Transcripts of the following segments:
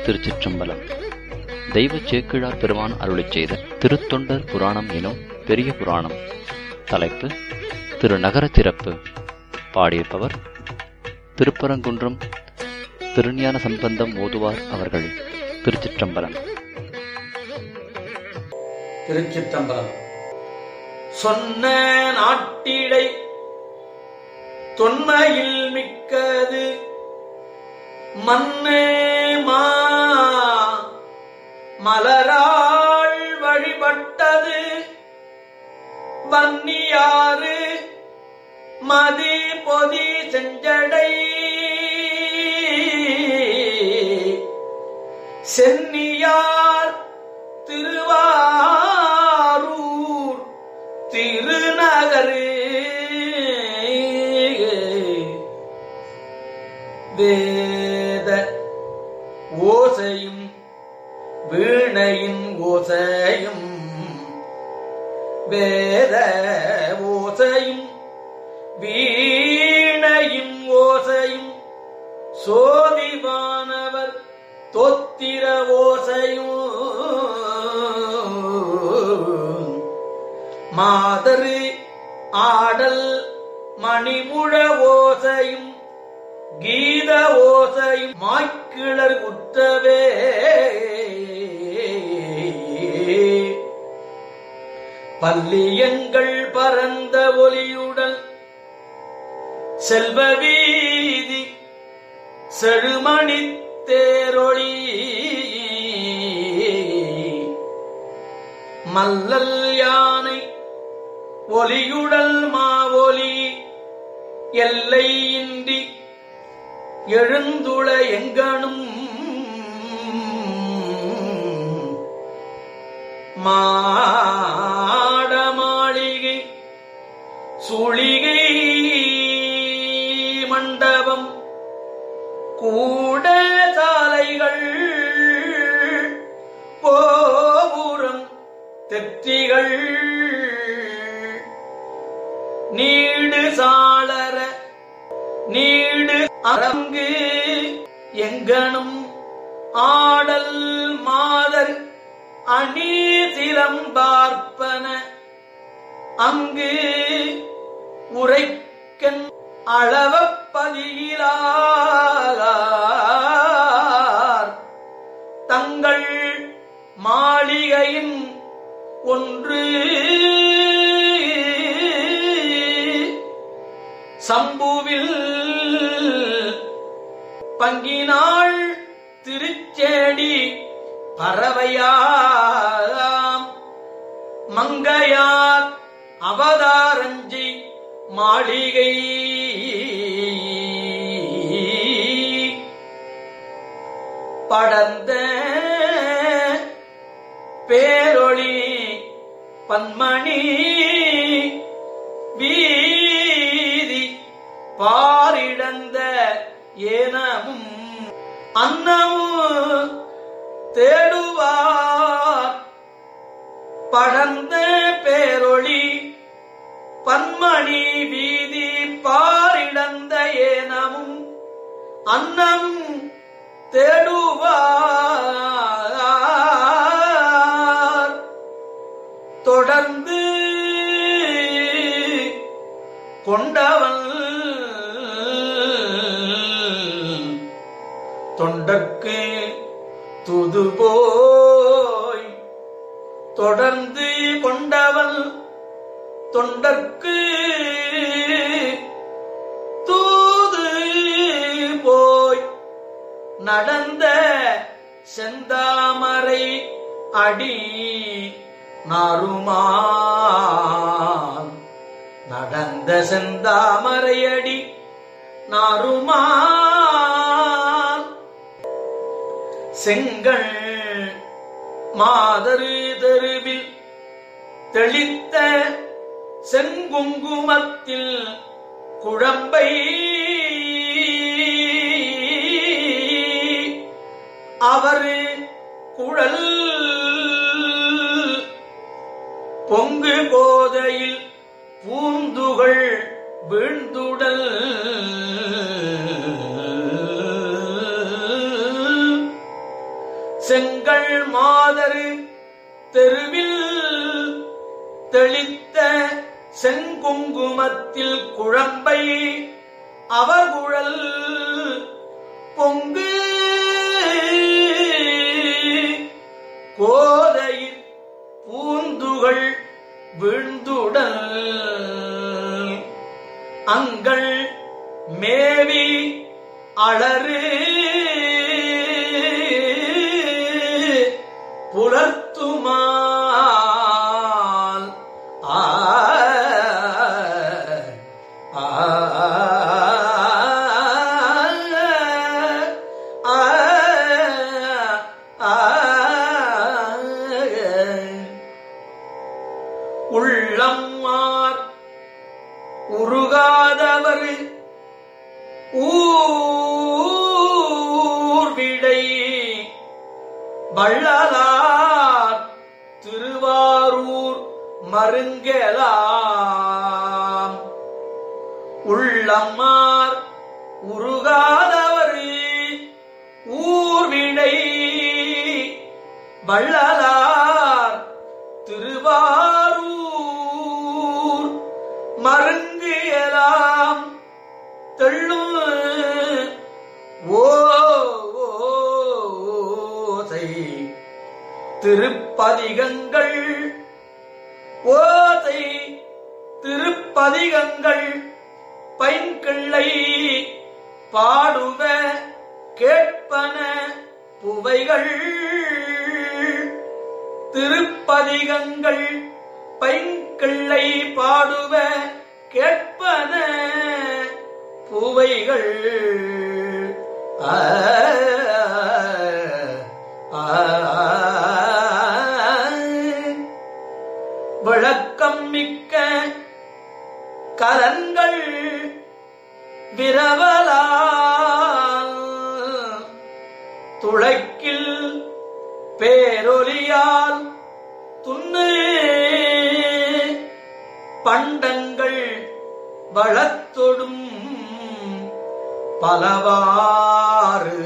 திருச்சிற்றம்பலம் தெய்வச் சேக்கிழார் பெருமான் அருளிச் செய்த திருத்தொண்டர் புராணம் எனும் பெரிய புராணம் தலைப்பு திரு நகர திறப்பு பாடியிருப்பவர் திருப்பரங்குன்றம் திருஞான சம்பந்தம் ஓதுவார் அவர்கள் திருச்சிற்றம்பலம் திருச்சிற்றம்பலம் சொன்ன நாட்டிடை தொன்மையில் மிக்கது மன்னே மா மலராள் வழிபட்டது வன்னியாறு மதி பொதி செஞ்சடை சென்னியார் திருவாரூர் திருநகரு வேத ஓசையும் வீணையின் ஓசையும் வேத ஓசையும் வீணையின் ஓசையும் சோதிவானவர் தொத்திர ஓசையும் மாதரு ஆடல் மணிமுழ ஓசையும் கீத ஓசையும் மாய்க்கிளர் உற்றவே பல்லியங்கள் பரந்த ஒலியுடன் செல்வ வீதி செழுமணி தேரொளி மல்லல் யானை ஒலியுடல் மாவொலி எல்லையின்றி எழுந்துள எங்கனும் மாட மாளிகை சுளிகை மண்டபம் கூட சாலைகள் கோபுரம் தெற்றிகள் நீடு சாளர நீடு அரங்கு எங்கனும் ஆடல் மாதர் அணி சிலம்பார்ப்பன அங்கு உரைக்கன் அளவப்பதியிலார் தங்கள் மாளிகையின் ஒன்று சம்புவில் பங்கினாள் திருச்சேடி பறவையாம் மங்கையார் அவதாரஞ்சி மாளிகை படந்த பேரொளி பன்மணி வீதி பாரிடந்த ஏனமும் அன்னமும் தேடுவார் படந்த பேரொளி பன்மணி வீதி பாரிடந்த ஏனமும் அன்னம் தேடுவார் தொடர்ந்து கொண்டவன் தொண்டற்கு துது போய் தொடர்ந்து கொண்டவன் தொண்டற்கு தூது போய் நடந்த செந்தாமரை அடி நாருமான் நடந்த செந்தாமரை அடி நாருமான் செங்கல் மாதரு தெருவில் தெளித்த செங்குங்குமத்தில் குழம்பை அவர் குழல் பொங்கு போதையில் பூந்துகள் வீழ்ந்துடல் செங்கல் மாதரு தெருவில் தெளித்த செங்குங்குமத்தில் குழம்பை அவகுழல் பொங்கு கோதையில் பூந்துகள் விழுந்துடல் அங்கள் மேவி அலறு புலர்த்துமால் ஆ ஆ உள்ளம்மார் உருகாதவர் ஊர்விடை வள்ளலார் திருவாரூர் மருங்கலாம் உள்ளம்மார் உருகாதவர் ஊர்விடை வள்ளலார் திருவாரூர் மருங்கியலாம் தெள்ளும் ஓசை திருப்பதிகங்கள் ஓசை திருப்பதிகங்கள் பைன்கிள்ளை பாடுவ கேட்பன புவைகள் திருப்பதிகங்கள் பைங்கிள்ளை பாடுவ கேட்பன புவைகள் ஆ, ஆ, விளக்கம் மிக்க கலன்கள் விரவலால் துளைக்கில் பேரொலியால் துண்ணு பண்டங்கள் வளத்தொடும் பலவாறு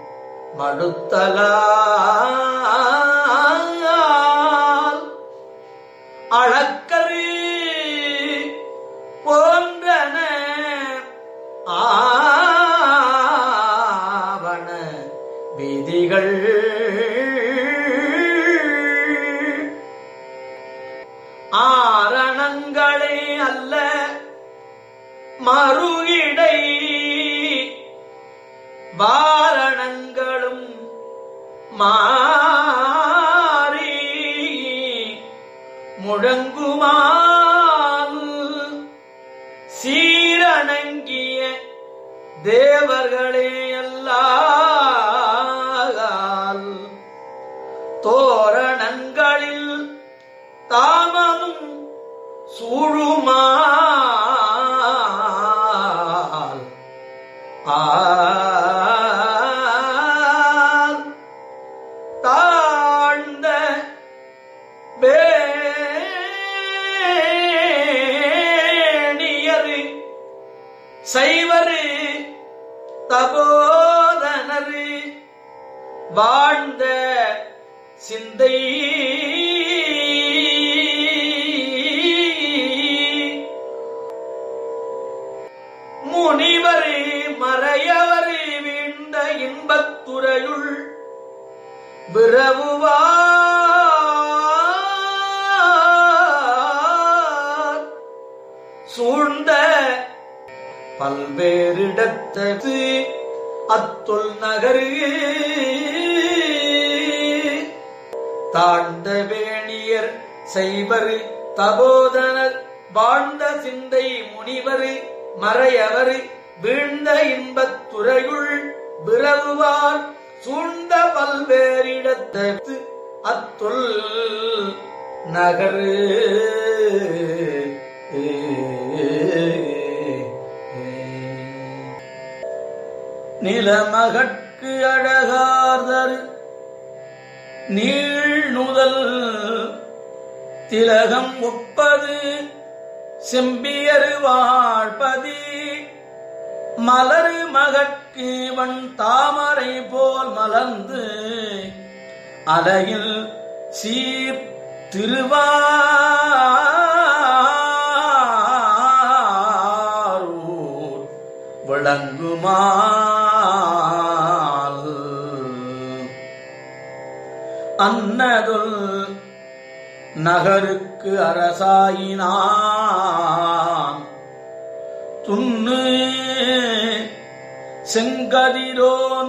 மடுத்தலால் அளக்கரு போன்றன ஆவண விதிகள் ஆரணங்களே அல்ல மறுகிடை வாரணங்களும் மாறி முழங்குமால் சீரணங்கிய தேவர்களே அல்லால் தோரணங்களில் தாமமும் சூழுமால் ஆல் தாழ்ந்த வேணியரு சைவரு தபோதனரு வாழ்ந்த சிந்தை முனிவரு மறையவரு வீழ்ந்த இன்பத்துறையுள் விரவுவார் சூழ்ந்த பல்வேறிடத்தது அத்துள் நகரு தாழ்ந்த வேணியர் செய்வர் தபோதனர் வாழ்ந்த சிந்தை முனிவர் மறையவர் வீழ்ந்த இன்பத் துறையுள் விரவுவார் சூழ்ந்த பல்வேறிடத்தது அத்துள் நகரு நிலமகட்கு அழகார்தர் நீழ்நுதல் திலகம் ஒப்பது செம்பியரு வாழ்பதி மலரு மகட்கு வன் தாமரை போல் மலர்ந்து அலையில் சீர் திருவாரூர் விளங்குமால் அன்னதுல் நகருக்கு அரசாயினான் துண்ணு செங்கதிரோன்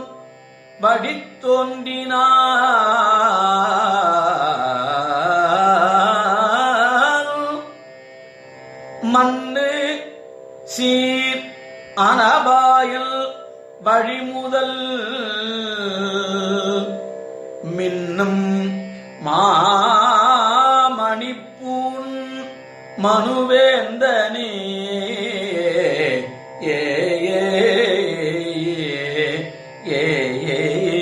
வடித்தோன்றினான் மண்ணு சீர் அனபாயில் வழிமுதல் மின்னும் மாமணிப்பூன் மனுவேந்தனே ஏ ஏ ஏ ஏ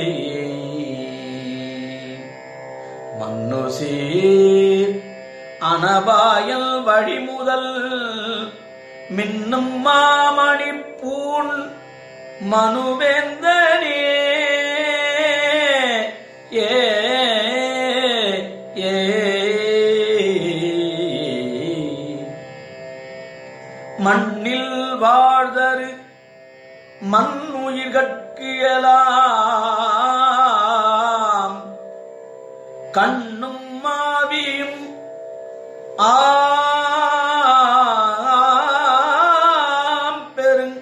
மன்னுசீர் அனபாயல் வழிமுதல் மின்னும் மாமணிப்பூன் மனுவேந்தனே ஏ ஏ மண்ணில் வாழ்தரு மண் உயிர்கட்கு எலாம் கண்ணும் மாவியும் ஆம் பெருங்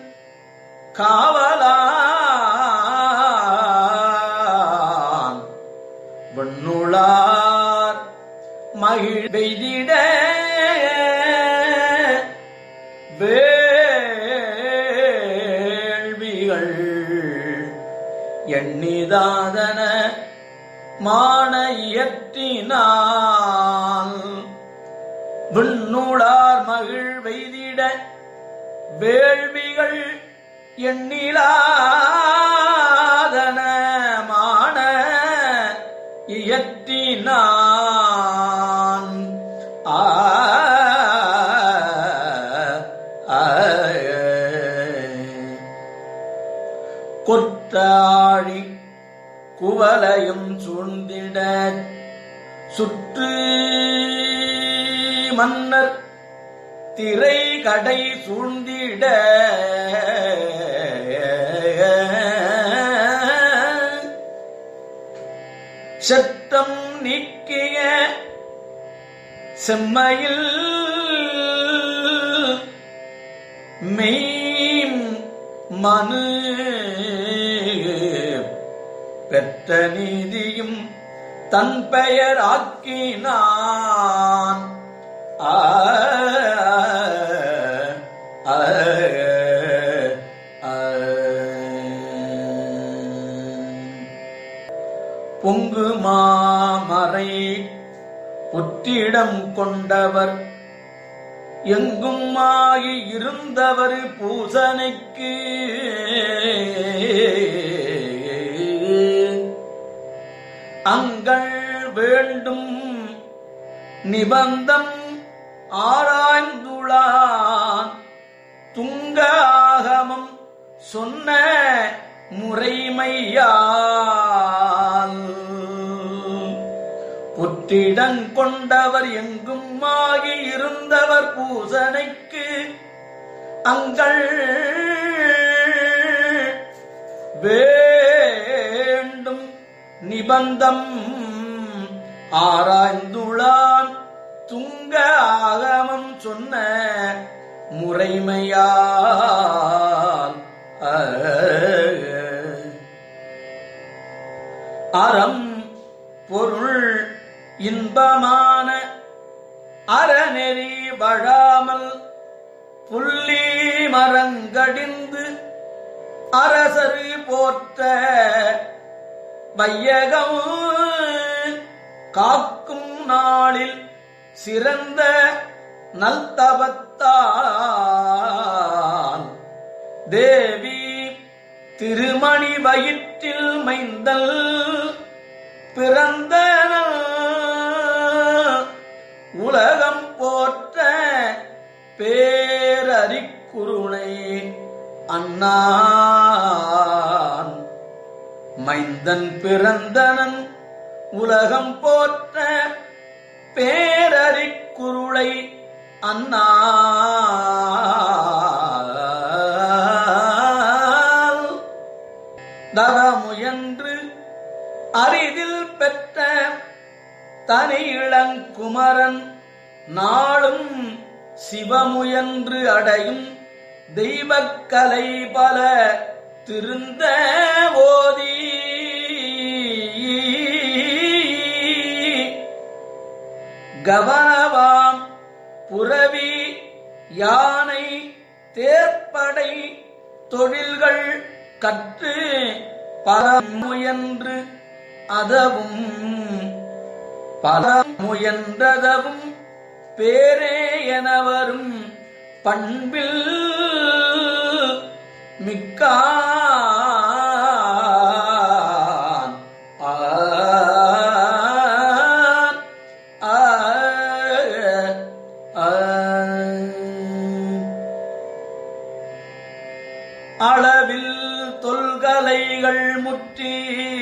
காவலான் விண்ணுளார் மகிழ் பெய்திட வேள்விகள் எண்ணிதாதன மான இயற்றினான் விண்ணுளார் மகிழ் வெய்திட வேள்விகள் எண்ணிலாதன மான இயற்றினான் ஆ ஆ கொற்றாழி குவலையும் சூழ்ந்திட சுற்று மன்னர் திரை கடை சூழ்ந்திட சத்தம் நீக்கிய செம்மையில் மெய்ம் மனு பெற்ற நீதியும் தன் பெயர் ஆக்கினான் ஆ, ஆ, ஆ. பொங்கு மாமறை புற்றிடம் கொண்டவர் எங்கும் ஆகி இருந்தவர் பூசனைக்கு அங்கள் வேண்டும் நிபந்தம் ஆராய்ந்துளான் துங்க ஆகமம் சொன்ன முறைமையால் புற்றிடங் கொண்டவர் எங்கும் ஆகி இருந்தவர் பூசனைக்கு அங்கள் வேண்டும் நிபந்தம் ஆராய்ந்துளான் துங்க ஆகமம் சொன்ன முறைமையால் அறம் பொருள் இன்பமான அறநெறி வழாமல் புள்ளி மரங்கடிந்து அரசரு போற்ற வையகம் காக்கும் நாளில் சிறந்த நல்தவத்தான் தேவி திருமணி வயிற்றில் மைந்தல் பிறந்த உலகம் போற்ற பேரறிக்குருணை அண்ணான் மைந்தன் பிறந்தனன் உலகம் போற்ற பேரறிக் குருளை அண்ணா தரமுயன்று அரிதில் பெற்ற தனி இளங்குமரன் நாளும் சிவமுயன்று அடையும் தெய்வக்கலை பல திருந்த ஓதி கவனவாம் புரவி யானை தேர்ப்படை தொழில்கள் கற்று பரமுயன்று அதவும் பரமுயன்றதவும் பேரே என வரும் பண்பில் மிக்கான் ஆன் ஆ அளவில் தொல்கலைகள் முற்றி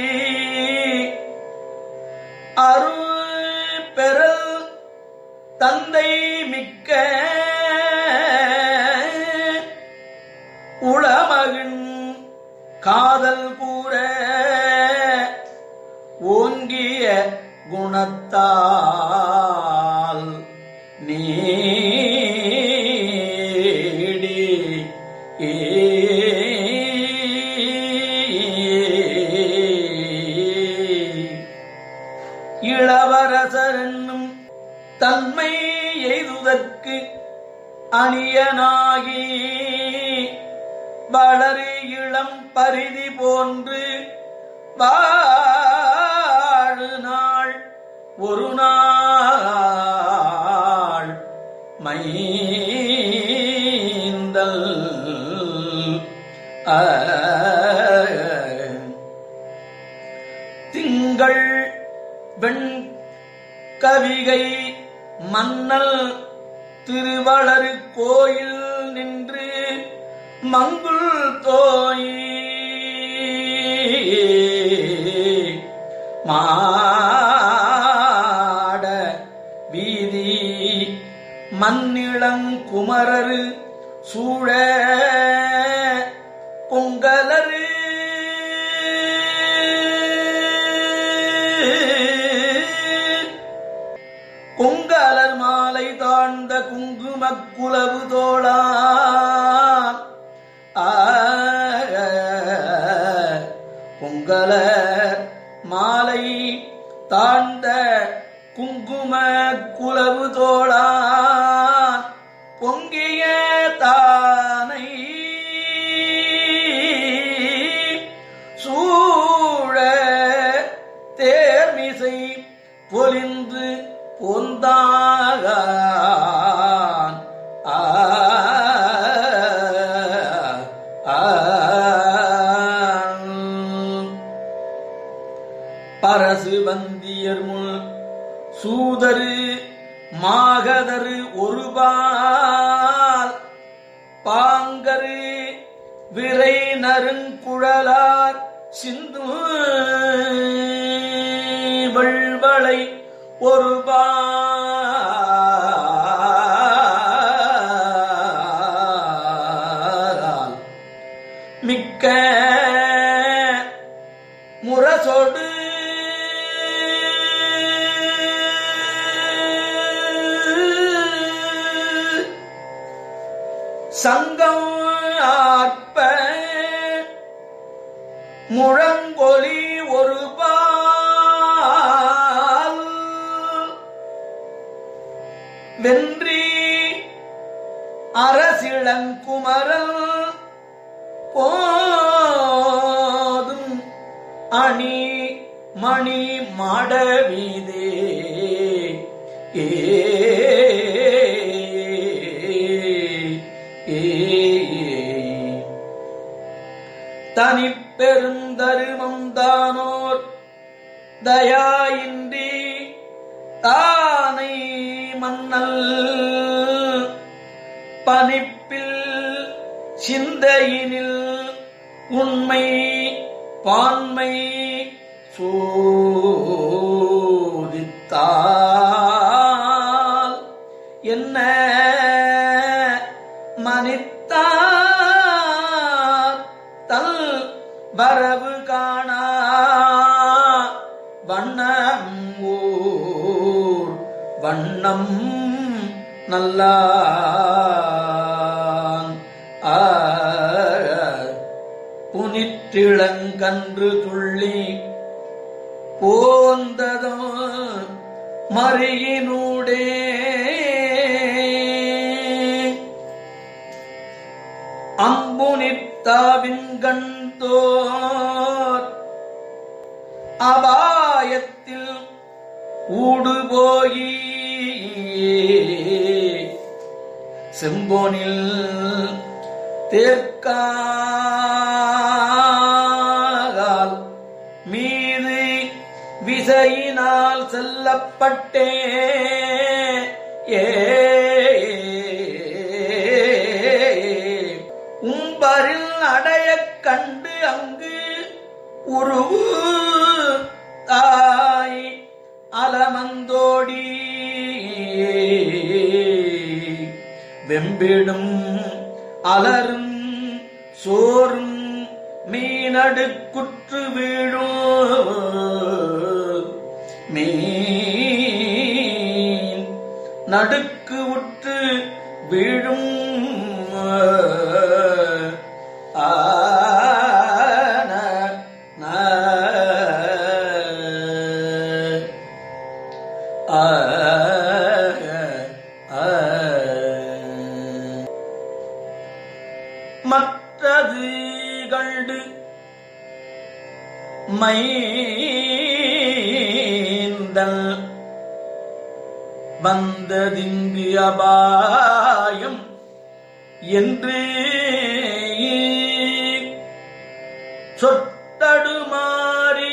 அருள் பெறல் தந்தை மிக்க உளமகின் காதல் கூற ஓங்கிய குணத்தால் நீடி இளவரசர் என்னும் தன்மை எய்துதற்கு அணியனாகி வளரு இளம் பரிதி போன்று வாழு நாள் ஒரு நாள் மைந்தல் ஆ. திங்கள் வெண் கவிகை மன்னல் திருவளரு கோயில் நின்று மங்குள் தோய் மாட வீதி மன்னிளங்குமரரு சூழ பொங்கலரு கொங்கலர் மாலை தாழ்ந்த குங்குமக் குலவு தோழா ஆ, பொங்கலர் மாலை தாழ்ந்த குங்கும குலவு தோழா பொங்கிய தானை சூழ தேர்மிசை பொலிந்து பொந்தாகான் ஆ பரசு வந்தியர் முன் சூதரு மாகதரு ஒருபால் பாங்கரு விரை நறுங்குழலார் சிந்து வள்வளை ஒரு பால் மிக்க முரசொடு சங்கம் ஆற்ப முழங்கொலி ஒரு பால் வென்றி அரசிளங்குமரல் போதும் அணி மணி மாடவீதே ஏ தனி பெருந்தருமம் தானோர் தயாயின்றி தானை மன்னல் பனிப்பில் சிந்தையினில் உண்மை பான்மை சூழ வண்ணம் ஊர் வண்ணம் நல்லான் ஆ புனிற்றிளங்கன்று துள்ளி போந்ததோ மறியினூடே அம்புனித்தாவின்கண்தோர் அபாயத்தில் ஊடுபோயி செம்போனில் தேர்க்கால் மீது விசையினால் செல்லப்பட்டே ஏ உம்பரில் அடையக் கண்டு அங்கு உருவு தாய் அலமந்தோடி வெம்பிடும் அலரும் சோறும் மீனடுக்குற்று வீழும் மீன் நடுக்கு உற்று வீழும் ஆன ஆ மற்றது கண்டு மைந்தல் வந்ததிங்கு அபாயம் என்று சொத்தடுமாறி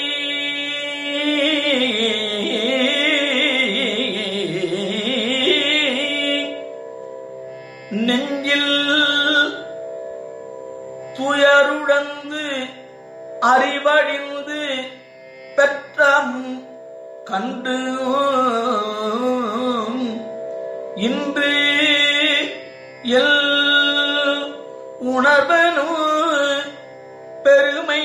நெஞ்சில் துயருடந்து அறிவழிந்து பெற்றம் கண்டு இன்று எல் உணர்வனும் பெருமை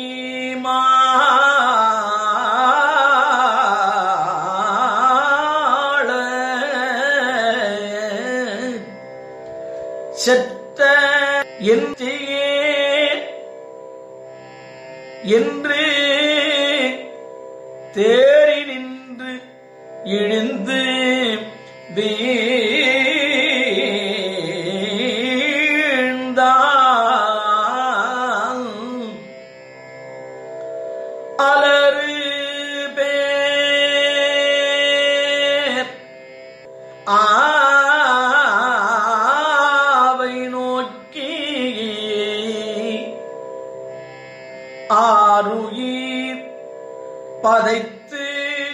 மாள செத்த என்றே என்று தேறி நின்று இழிந்து வீழ்ந்தான் அலறு பேர் ஆவை நோக்கி ஆருயிர் பதைத்து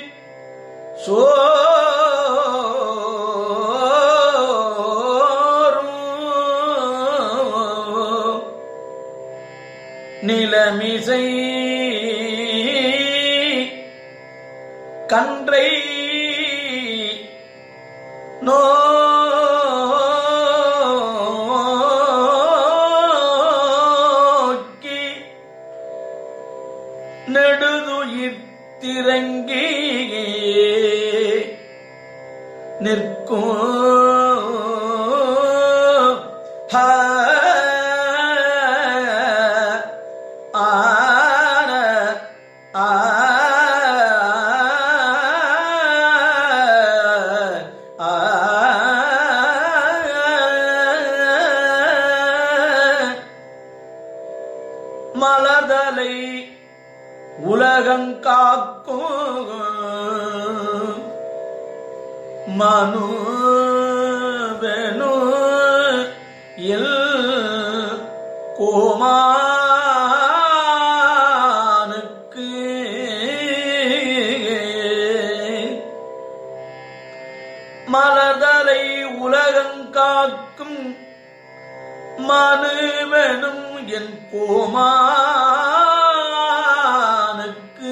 சோரும் நிலமிசை கன்றை நோக்கி நெடுதுயிர் திரங்கி நிற்கும் ஹ ஆன ஆ மலதலை உலகங்காக்கும் மனு வெனு எல் கோமானுக்கு மலர்தலை உலகங்காக்கும் மனுவெனும் என் கோமானுக்கு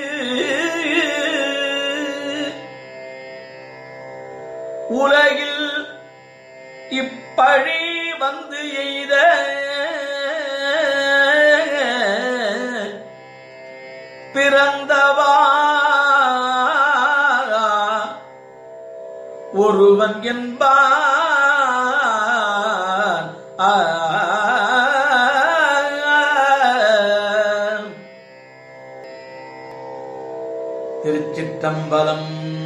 உலகில் இப்பழி வந்து எய்த பிறந்தவா ஒருவன் என்பான் ஆ. திருச்சிற்றம்பலம்